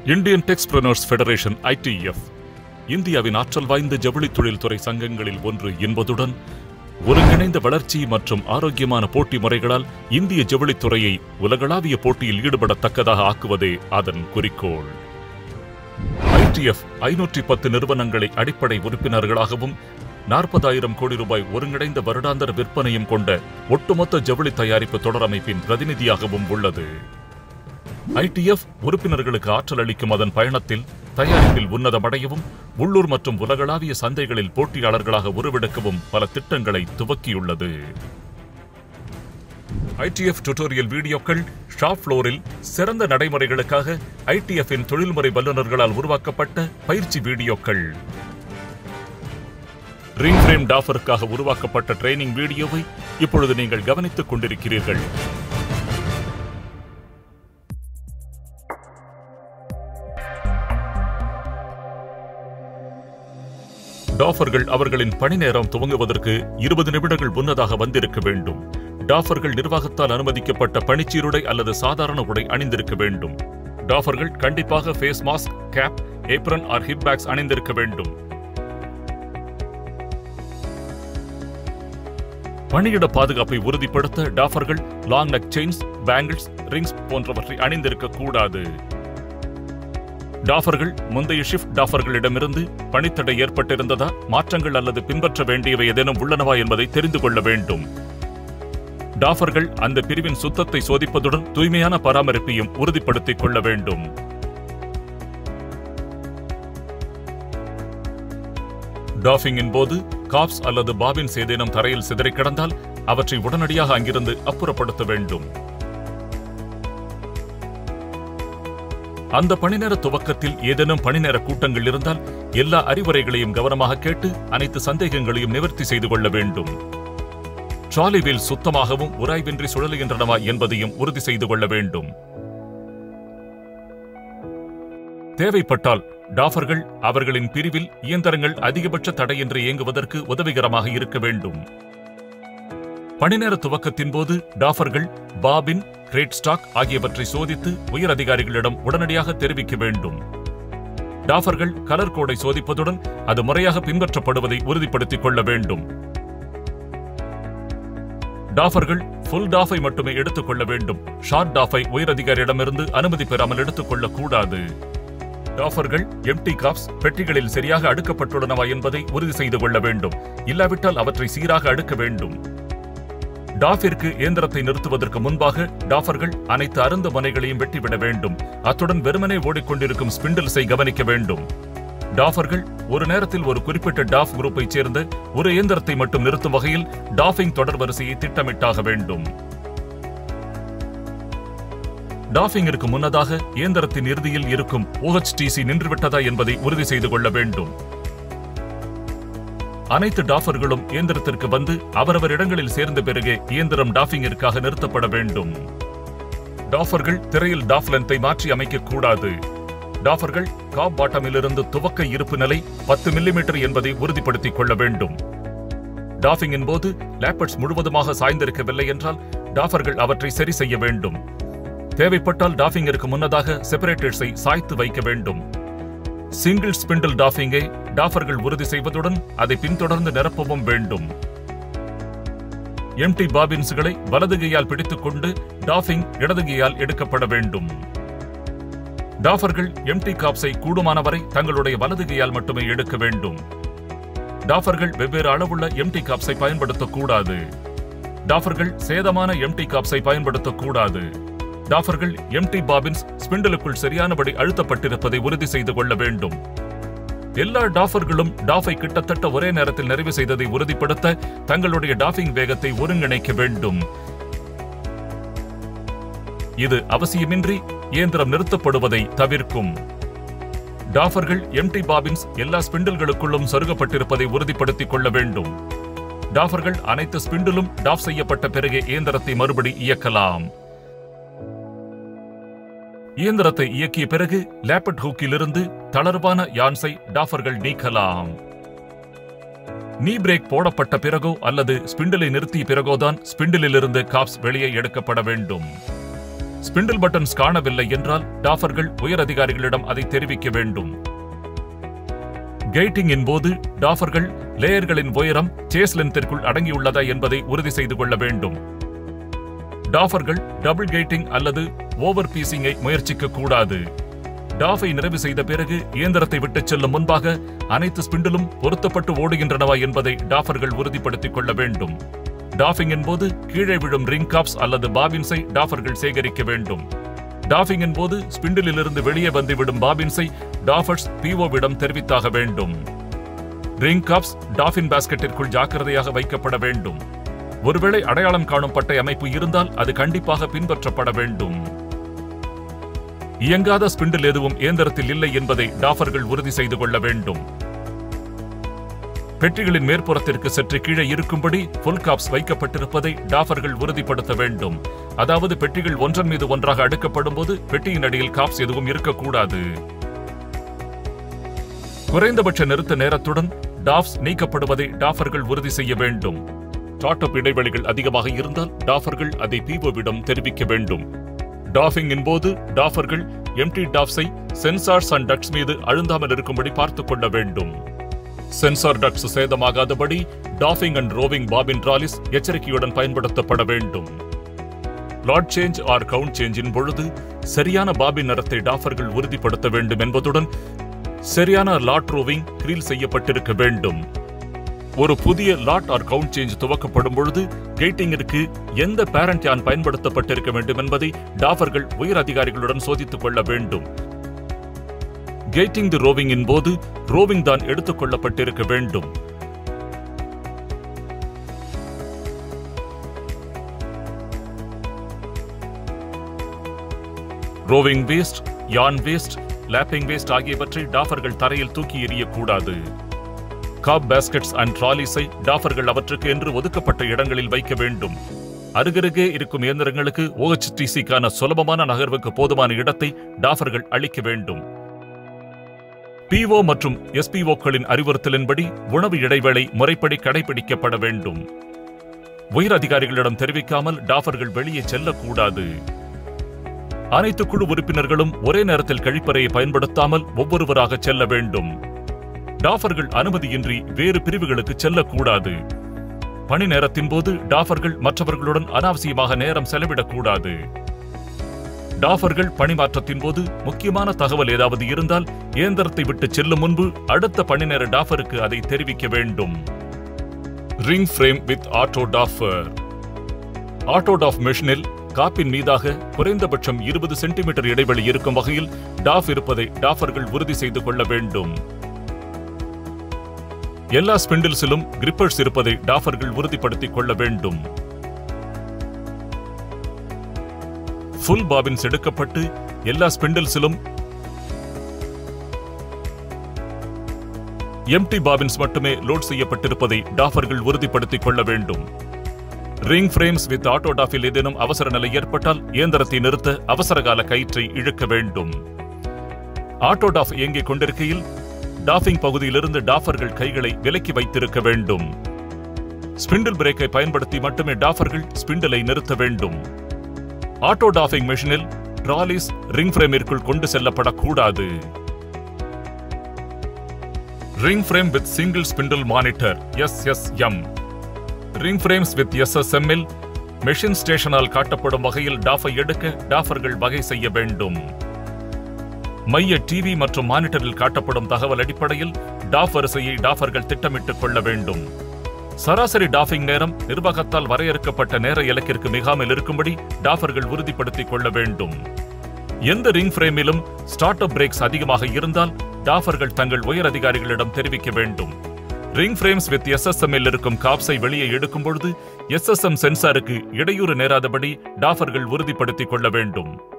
Indian டெக்ஸ்பிரனர்ஸ் federation IDF இந்தியாவின் ஆற்றல் வாய்ந்த ஜவுளி தொழில்துறை சங்கங்களில் ஒன்று என்பதுடன் ஒருங்கிணைந்த வளர்ச்சி மற்றும் ஆரோக்கியமான போட்டி முறைகளால் இந்திய ஜவுளித்துறையை உலகளாவிய போட்டியில் ஈடுபடத்தக்கதாக ஆக்குவதே அதன் குறிக்கோள் ஐடிஎஃப் ஐநூற்றி பத்து நிறுவனங்களை அடிப்படை உறுப்பினர்களாகவும் நாற்பதாயிரம் கோடி ரூபாய் ஒருங்கிணைந்த வருடாந்தர விற்பனையும் கொண்ட ஒட்டுமொத்த ஜவுளி தயாரிப்பு தொடரமைப்பின் பிரதிநிதியாகவும் உள்ளது ஐடிஎஃப் உறுப்பினர்களுக்கு ஆற்றல் அளிக்கும் அதன் பயணத்தில் தயாரிப்பில் உன்னதமடையவும் உள்ளூர் மற்றும் உலகளாவிய சந்தைகளில் போட்டியாளர்களாக உருவெடுக்கவும் பல திட்டங்களை துவக்கியுள்ளது ஐடிஎஃப் டுட்டோரியல் வீடியோக்கள் ஷாப் ஃப்ளோரில் சிறந்த நடைமுறைகளுக்காக ஐடிஎஃப்பின் தொழில்முறை வல்லுநர்களால் உருவாக்கப்பட்ட பயிற்சி வீடியோக்கள் ரிங் ஃப்ரேம் டாஃபருக்காக உருவாக்கப்பட்ட ட்ரைனிங் வீடியோவை இப்பொழுது நீங்கள் கவனித்துக் கொண்டிருக்கிறீர்கள் டாஃபர்கள் அவர்களின் பணி நேரம் துவங்குவதற்கு இருபது நிமிடங்கள் முன்னதாக வந்திருக்க வேண்டும் டாஃபர்கள் நிர்வாகத்தால் அனுமதிக்கப்பட்ட பணிச்சீருடை அல்லது சாதாரண உடை அணிந்திருக்க வேண்டும் டாஃபர்கள் கண்டிப்பாக face mask cap apron or hip bags அணிந்திருக்க வேண்டும் பணியிட பாதுகாப்பை உறுதிப்படுத்த டாஃபர்கள் long neck chains bangles rings போன்றவற்றை அணிந்திருக்க கூடாது டாஃபர்கள் முந்தைய ஷிஃப்ட் டாஃபர்களிடமிருந்து பணித்தடை ஏற்பட்டிருந்ததா மாற்றங்கள் அல்லது பின்பற்ற வேண்டியவை ஏதேனும் உள்ளனவா என்பதை தெரிந்து கொள்ள வேண்டும் டாஃபர்கள் அந்த பிரிவின் சுத்தத்தை சோதிப்பதுடன் தூய்மையான பராமரிப்பையும் உறுதிப்படுத்திக் கொள்ள வேண்டும் டாஃபிங்கின் போது காப்ஸ் அல்லது பாபின்ஸ் ஏதேனும் தரையில் சிதறி கிடந்தால் அவற்றை உடனடியாக அங்கிருந்து அப்புறப்படுத்த வேண்டும் அந்த பணிநேர துவக்கத்தில் ஏதேனும் பணிநேர கூட்டங்கள் இருந்தால் எல்லா அறிவுரைகளையும் கவனமாக கேட்டு அனைத்து சந்தேகங்களையும் நிவர்த்தி செய்து கொள்ள வேண்டும் ட்ராலி வீல் சுத்தமாகவும் உராய்வின்றி சுழலுகின்றனவா என்பதையும் உறுதி செய்து கொள்ள வேண்டும் தேவைப்பட்டால் டாஃபர்கள் அவர்களின் பிரிவில் இயந்திரங்கள் அதிகபட்ச தடையின்றி இயங்குவதற்கு உதவிகரமாக இருக்க வேண்டும் பணிநேர துவக்கத்தின் போது டாஃபர்கள் பாபின் கிரேட் ஸ்டாக் ஆகியவற்றை சோதித்து உயர் அதிகாரிகளிடம் உடனடியாக தெரிவிக்க வேண்டும் டாஃபர்கள் கலர் கோடை சோதிப்பதுடன் அது முறையாக பின்பற்றப்படுவதை உறுதிப்படுத்திக் கொள்ள வேண்டும் டாஃபர்கள் ஃபுல் டாஃபை மட்டுமே எடுத்துக்கொள்ள வேண்டும் ஷார்ட் டாஃபை உயர் அதிகாரியிடமிருந்து அனுமதி பெறாமல் எடுத்துக்கொள்ள கூடாது டாஃபர்கள் எம்டி காப்ஸ் பெட்டிகளில் சரியாக அடுக்கப்பட்டுள்ளனவா என்பதை உறுதி செய்து கொள்ள வேண்டும் இல்லாவிட்டால் அவற்றை சீராக அடுக்க வேண்டும் டாஃபிற்கு இயந்திரத்தை நிறுத்துவதற்கு முன்பாக டாஃபர்கள் அனைத்து அருந்த முனைகளையும் வெட்டிவிட வேண்டும் அத்துடன் வெறுமனே ஓடிக்கொண்டிருக்கும் ஸ்பிண்டில்ஸை கவனிக்க வேண்டும் டாஃபர்கள் ஒரு நேரத்தில் ஒரு குறிப்பிட்ட டாஃப் குரூப்பைச் சேர்ந்த ஒரு இயந்திரத்தை மட்டும் நிறுத்தும் வகையில் டாஃபிங் தொடர் வரிசையை திட்டமிட்டாக வேண்டும் டாஃபிங்கிற்கு முன்னதாக இயந்திரத்தின் இறுதியில் இருக்கும் ஓஹெச்டிசி நின்றுவிட்டதா என்பதை உறுதி செய்து கொள்ள வேண்டும் அனைத்து டாஃபர்களும் இயந்திரத்திற்கு வந்து அவரவர் இடங்களில் சேர்ந்த பிறகு இயந்திரம் டாஃபிங்கிற்காக நிறுத்தப்பட வேண்டும் டாஃபர்கள் திரையில் டாஃப் லென்த்தை மாற்றி அமைக்க கூடாது டாஃபர்கள் காப் பாட்டமிலிருந்து துவக்க இருப்பு நிலை பத்து மில்லிமீட்டர் என்பதை உறுதிப்படுத்திக் கொள்ள வேண்டும் டாஃபிங்கின் போது லேப்பட்ஸ் முழுவதுமாக சாய்ந்திருக்கவில்லை என்றால் டாஃபர்கள் அவற்றை சரி செய்ய வேண்டும் தேவைப்பட்டால் டாஃபிங்கிற்கு முன்னதாக செப்பரேட்டர்ஸை சாய்த்து வைக்க வேண்டும் சிங்கிள் ஸ்பிண்டில் டாஃபிங்கை டாஃபர்கள் உறுதி செய்வதுடன் அதை பின்தொடர்ந்து நிரப்பவும் வேண்டும் எம்டி பாபின்ஸ்களை வலது கையால் பிடித்துக் கொண்டு டாஃபிங் இடது கையால் எடுக்கப்பட வேண்டும் டாஃபர்கள் எம்டி காப்ஸை கூடுமானவரை தங்களுடைய வலது கையால் மட்டுமே எடுக்க வேண்டும் டாஃபர்கள் வெவ்வேறு அளவுள்ள எம்டி காப்ஸை பயன்படுத்தக்கூடாது டாஃபர்கள் சேதமான எம்டி காப்ஸை பயன்படுத்தக்கூடாது டாஃபர்கள் எம்டி பாபின்ஸ் ஸ்பிண்டலுக்குள் சரியானபடி அழுத்தப்பட்டிருப்பதை உறுதி செய்து கொள்ள வேண்டும் எல்லா டாஃபர்களும் டாஃபை கிட்டத்தட்ட ஒரே நேரத்தில் நிறைவு செய்ததை உறுதிப்படுத்த தங்களுடைய டாஃபிங் வேகத்தை ஒருங்கிணைக்க வேண்டும் இது அவசியமின்றி இயந்திரம் நிறுத்தப்படுவதை தவிர்க்கும் டாஃபர்கள் எம்டி பாபின்ஸ் எல்லா ஸ்பிண்டில்களுக்குள்ளும் சொருகப்பட்டிருப்பதை உறுதிப்படுத்திக் கொள்ள வேண்டும் டாஃபர்கள் அனைத்து ஸ்பிண்டிலும் டாஃப் செய்யப்பட்ட பிறகு இயந்திரத்தை மறுபடி இயக்கலாம் இயந்திரத்தை இயக்கிய பிறகு லேப்பட் ஹூக்கிலிருந்து தளர்வான யான்ஸை டாஃபர்கள் நீக்கலாம் நீ பிரேக் போடப்பட்ட பிறகோ அல்லது ஸ்பிண்டிலை நிறுத்திய பிறகோதான் ஸ்பிண்டிலிருந்து காப்ஸ் வெளியே எடுக்கப்பட வேண்டும் ஸ்பிண்டில் பட்டன்ஸ் காணவில்லை என்றால் டாஃபர்கள் உயர் அதிகாரிகளிடம் அதை தெரிவிக்க வேண்டும் கெய்டிங்கின் போது டாஃபர்கள் லேயர்களின் உயரம் சேஸ் லென்த்திற்குள் அடங்கியுள்ளதா என்பதை உறுதி செய்து கொள்ள வேண்டும் டாஃபர்கள் டபுள் கெய்டிங் அல்லது ஓவர் பீசிங்கை முயற்சிக்க கூடாது டாஃபை நிறைவு செய்த பிறகு இயந்திரத்தை விட்டுச் செல்லும் முன்பாக அனைத்து ஸ்பிண்டிலும் பொருத்தப்பட்டு ஓடுகின்றனவா என்பதை டாஃபர்கள் உறுதிப்படுத்திக் கொள்ள வேண்டும் டாஃபிங்கின் போது கீழே விழும் ரிங் காப்ஸ் அல்லது பாபின்ஸை டாஃபர்கள் சேகரிக்க வேண்டும் டாஃபிங்கின் போது ஸ்பிண்டிலிருந்து வெளியே வந்துவிடும் பாபின்ஸை டாஃபர்ஸ் பிஓவிடம் தெரிவித்தாக வேண்டும் ரிங் காப்ஸ் டாஃபின் பாஸ்கெட்டிற்குள் ஜாக்கிரதையாக வைக்கப்பட வேண்டும் ஒருவேளை அடையாளம் காணும் பட்டை அமைப்பு இருந்தால் அது கண்டிப்பாக பின்பற்றப்பட வேண்டும் இயங்காத ஸ்பிண்டில் எதுவும் இயந்திரத்தில் இல்லை என்பதை டாஃபர்கள் உறுதி செய்து கொள்ள வேண்டும் பெட்டிகளின் மேற்புறத்திற்கு சற்று கீழே இருக்கும்படி ஃபுல் காப்ஸ் வைக்கப்பட்டிருப்பதை டாஃபர்கள் உறுதிப்படுத்த வேண்டும் அதாவது பெட்டிகள் ஒன்றன் மீது ஒன்றாக அடுக்கப்படும் போது பெட்டியின் அடியில் காப்ஸ் எதுவும் இருக்கக்கூடாது குறைந்தபட்ச நிறுத்த நேரத்துடன் டாஃப்ஸ் நீக்கப்படுவதை டாஃபர்கள் உறுதி செய்ய வேண்டும் ஸ்டார்ட் இடைவெளிகள் அதிகமாக இருந்தால் டாஃபர்கள் அதை பிஓவிடம் தெரிவிக்க வேண்டும் டாஃபிங்கின் போது டாஃபர்கள் எம்டி டாஃப்ஸை சென்சார்ஸ் அண்ட் டக்ஸ் மீது அழுந்தாமல் இருக்கும்படி பார்த்துக் கொள்ள வேண்டும் சென்சார் டக்ஸ் சேதமாகாதபடி doffing and roving bobbin trolleys எச்சரிக்கையுடன் பயன்படுத்தப்பட வேண்டும் லாட் சேஞ்ச் ஆர் கவுண்ட் சேஞ்சின் பொழுது சரியான பாபின் நிறத்தை டாஃபர்கள் உறுதிப்படுத்த வேண்டும் என்பதுடன் சரியான லாட் ரோவிங் கிரீல் செய்யப்பட்டிருக்க வேண்டும் ஒரு புதிய லாட் ஆர் கவுண்ட் சேஞ்ச் துவக்கப்படும் பொழுது கேட்டிங்கிற்கு எந்த பேரண்ட் யான் பயன்படுத்தப்பட்டிருக்க வேண்டும் என்பதை டாஃபர்கள் உயர் அதிகாரிகளுடன் சோதித்துக் கொள்ள வேண்டும் கேட்டிங் தி ரோவிங்கின் போது ரோவிங் தான் எடுத்துக் கொள்ளப்பட்டிருக்க வேண்டும் roving waste yarn waste lapping waste ஆகியவற்றை டாஃபர்கள் தரையில் தூக்கி எறியக்கூடாது காப் பேஸ்கெட்ஸ் அண்ட் ட்ராலிஸை டாஃபர்கள் அவற்றுக்கு என்று ஒதுக்கப்பட்ட இடங்களில் வைக்க வேண்டும் அருகருகே இருக்கும் இயந்திரங்களுக்கு ஓஹெச்டிசிக்கான சுலபமான நகர்வுக்கு போதுமான இடத்தை டாஃபர்கள் அளிக்க வேண்டும் பிஓ மற்றும் எஸ்பிஓக்களின் அறிவுறுத்தலின்படி உணவு இடைவேளை முறைப்படி கடைபிடிக்கப்பட வேண்டும் உயர் அதிகாரிகளிடம் தெரிவிக்காமல் டாஃபர்கள் வெளியே செல்லக்கூடாது அனைத்து குழு உறுப்பினர்களும் ஒரே நேரத்தில் கழிப்பறையை பயன்படுத்தாமல் ஒவ்வொருவராக செல்ல வேண்டும் டாஃபர்கள் அனுமதியின்றி வேறு பிரிவுகளுக்கு செல்லக்கூடாது பணி நேரத்தின் போது டாஃபர்கள் மற்றவர்களுடன் அனாவசியமாக நேரம் செலவிடக்கூடாது டாஃபர்கள் பணிமாற்றத்தின் போது முக்கியமான தகவல் ஏதாவது இருந்தால் இயந்திரத்தை விட்டு செல்லும் முன்பு அடுத்த பணி நேர டாஃபருக்கு அதை தெரிவிக்க வேண்டும் ring frame with auto doffer auto doff மெஷினில் காப்பின் மீதாக குறைந்தபட்சம் இருபது சென்டிமீட்டர் இடைவெளி இருக்கும் வகையில் டாஃப் இருப்பதை டாஃபர்கள் உறுதி செய்து கொள்ள வேண்டும் எல்லா ஸ்பிண்டில்ஸிலும் கிரிப்பர்ஸ் இருப்பதை டாஃபர்கள் உறுதிப்படுத்திக் கொள்ள வேண்டும் ஃபுல் பாபின்ஸ் எடுக்கப்பட்டு எல்லா ஸ்பிண்டில்ஸிலும் எம்டி பாபின்ஸ் மட்டுமே லோட் செய்யப்பட்டிருப்பதை டாஃபர்கள் உறுதிப்படுத்திக் கொள்ள வேண்டும் ரிங் ஃப்ரேம்ஸ் வித் ஆட்டோ டாஃபில் ஏதேனும் அவசர நிலை ஏற்பட்டால் இயந்திரத்தை நிறுத்த அவசரகால கயிற்றை இழுக்க வேண்டும் ஆட்டோ டாஃப் இயங்கிக் கொண்டிருக்கையில் டாஃபிங் பகுதியிலிருந்து டாஃபர்கள் கைகளை விலக்கி வைத்திருக்க வேண்டும் ஸ்பிண்டில் பிரேக்கை பயன்படுத்தி மட்டுமே டாஃபர்கள் ஸ்பிண்டிலை நிறுத்த வேண்டும் ஆட்டோ டாஃபிங் மெஷினில் ட்ராலிஸ் ரிங் ஃப்ரேமிற்குள் கொண்டு செல்லப்படக்கூடாது ring frame with single spindle monitor SSM ring frames with SSM இல் மெஷின் ஸ்டேஷனால் காட்டப்படும் வகையில் டாஃபை எடுக்க டாஃபர்கள் வகை செய்ய வேண்டும் மைய டிவி மற்றும் மானிட்டரில் காட்டப்படும் தகவல் அடிப்படையில் டாஃப் வரிசையை டாஃபர்கள் திட்டமிட்டுக் கொள்ள வேண்டும் சராசரி டாஃபிங் நேரம் நிர்வாகத்தால் வரையறுக்கப்பட்ட நேர இலக்கிற்கு மிகாமல் இருக்கும்படி டாஃபர்கள் உறுதிப்படுத்திக் கொள்ள வேண்டும் எந்த ரிங் ஃப்ரேமிலும் ஸ்டார்ட் அப் பிரேக்ஸ் அதிகமாக இருந்தால் டாஃபர்கள் தங்கள் உயர் அதிகாரிகளிடம் தெரிவிக்க வேண்டும் ரிங் ஃப்ரேம்ஸ் வித் எஸ்எஸ்எம் இல் இருக்கும் காப்ஸை வெளியே எடுக்கும் பொழுது எஸ்எஸ்எம் சென்சாருக்கு இடையூறு நேராதபடி டாஃபர்கள் உறுதிப்படுத்திக் கொள்ள வேண்டும்